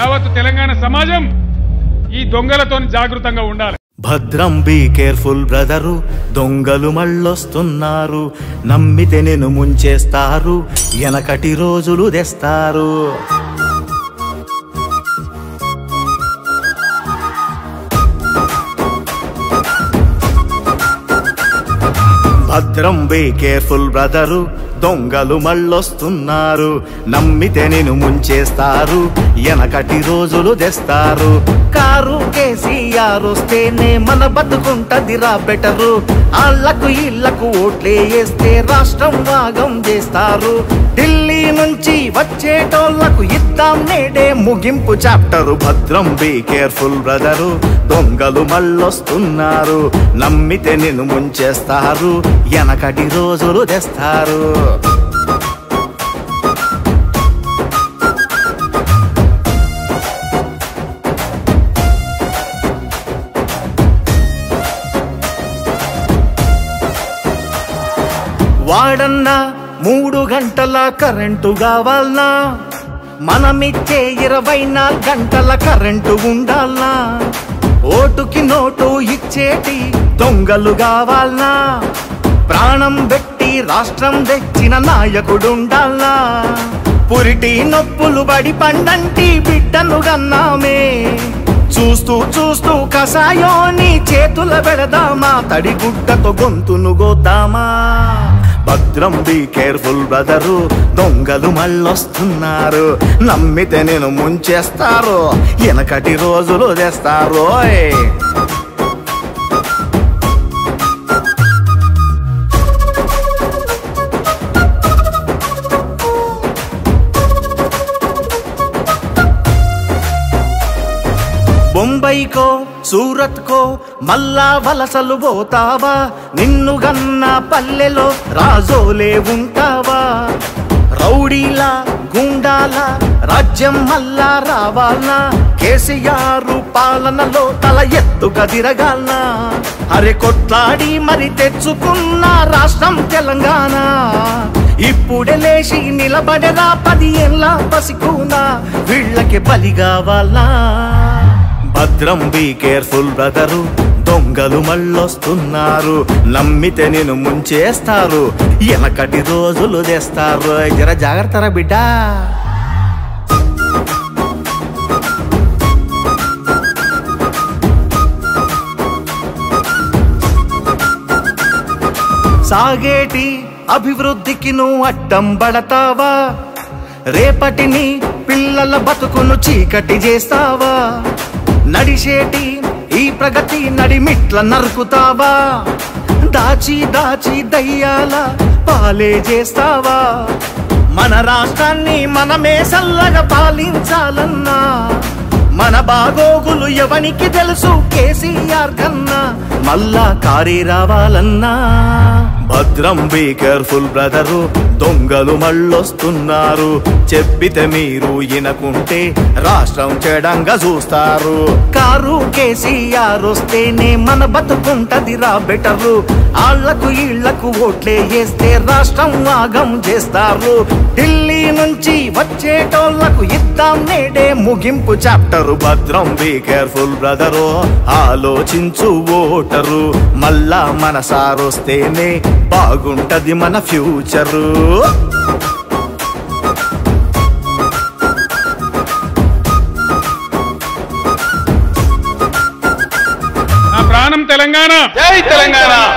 యావత్ తెలంగాణ సమాజం ఈ దొంగలతో జాగృతంగా ఉండాలి భద్రం బీ కేర్ఫుల్ బ్రదరు దొంగలు మళ్ళొస్తున్నారు నమ్మితే నేను ముంచేస్తారు వెనకటి రోజులు తెస్తారు భద్రం బీ కేర్ఫుల్ బ్రదరు దొంగలు మళ్ళొస్తున్నారు నమ్మితే నేను ముంచేస్తారు వెనకటి రోజులు తెస్తారు కారు కేసీఆర్ వస్తేనే మన బతుకుంటదిరా బెటరు ఆళ్లకు ఇళ్లకు ఓట్లే వేస్తే రాష్ట్రం భాగం చేస్తారు ఢిల్లీ నుంచి వచ్చేటోళ్లకు ఇద్దాం నేడే ముగింపు చాప్టరు భద్రం బీ కేర్ఫుల్ బ్రదరు దొంగలు మళ్ళొస్తున్నారు నమ్మితే నేను ముంచేస్తారు వెనకటి రోజులు తెస్తారు వాడన్నా మూడు గంటల కరెంటు కావాలనా మనమిచ్చే ఇరవై నాలుగు గంటల కరెంటు ఉండాలనా ఓటుకి నోటు ఇచ్చేటి దొంగలు కావాలనా ప్రాణం పెట్టి రాష్ట్రం తెచ్చిన నాయకుడుండాలనా పురిటి నొప్పులు బడి పండంటి బిడ్డను గన్నామే చూస్తూ చూస్తూ కషాయోని చేతుల పెడదామా తడిగుడ్డతో గొంతును గోద్దామా భద్రం బీ కేర్ఫుల్ బ్రదరు దొంగలు మళ్ళొస్తున్నారు నమ్మితే నేను ముంచేస్తారు వెనకటి రోజులు తెస్తారు ఓయ్. బొంబైకో సూరత్ కో మల్లా వలసలు పోతావా నిన్ను గన్న పల్లెలో రాజోలే ఉంటావా రౌడీలా గుండాల రాజ్యం మల్లా రావాలనా కేసీఆర్ పాలనలో తల ఎత్తుగా తిరగాలనా అరే కొట్లాడి మరి తెచ్చుకున్న రాష్ట్రం తెలంగాణ ఇప్పుడే లేచి నిలబడరా పది ఏళ్ళ పసికునా వీళ్ళకి బలి కావాలా భద్రం బీ కేర్ఫుల్ బ్రదరు దొంగలు మళ్ళొస్తున్నారు నమ్మితే నేను ముంచేస్తారు వెనకటి రోజులు తెస్తారు జర జాగ్రత్తరా బిడ్డా సాగేటి అభివృద్ధికి నువ్వు అడ్డం పడతావా రేపటిని పిల్లల బతుకును చీకటి చేస్తావా నడిచేటి ఈ ప్రగతి నడిమిట్ల నరుకుతావా దాచి దాచి దయ్యాల పాలే చేస్తావా మన రాష్ట్రాన్ని మనమే సల్లగా పాలించాలన్నా మన బాగోగులు ఎవనికి తెలుసు కేసీఆర్ కన్నా మళ్ళా కారీ రావాలన్నా భద్రం బీ కేర్ఫుల్ బ్రదరు దొంగలు మళ్ళొస్తున్నారు చెప్పితే మీరు ఇనకుంటే రాష్ట్రం చెడంగా చూస్తారు కారు కేసీఆర్ వస్తేనే మన బతుకుంటదిరా బెటరు ఆళ్లకు ఇళ్లకు ఓట్లే వేస్తే రాష్ట్రం ఆగం చేస్తారు ఢిల్లీ నుంచి వచ్చేటోళ్లకు ఇద్దాం నేడే ముగింపు చాప్టరు భద్రం బీ కేర్ఫుల్ బ్రదరు ఆలోచించు ఓటరు మళ్ళా మన సారొస్తేనే బాగుంటది మన ఫ్యూచరు నా ప్రాణం తెలంగాణ జై తెలంగాణ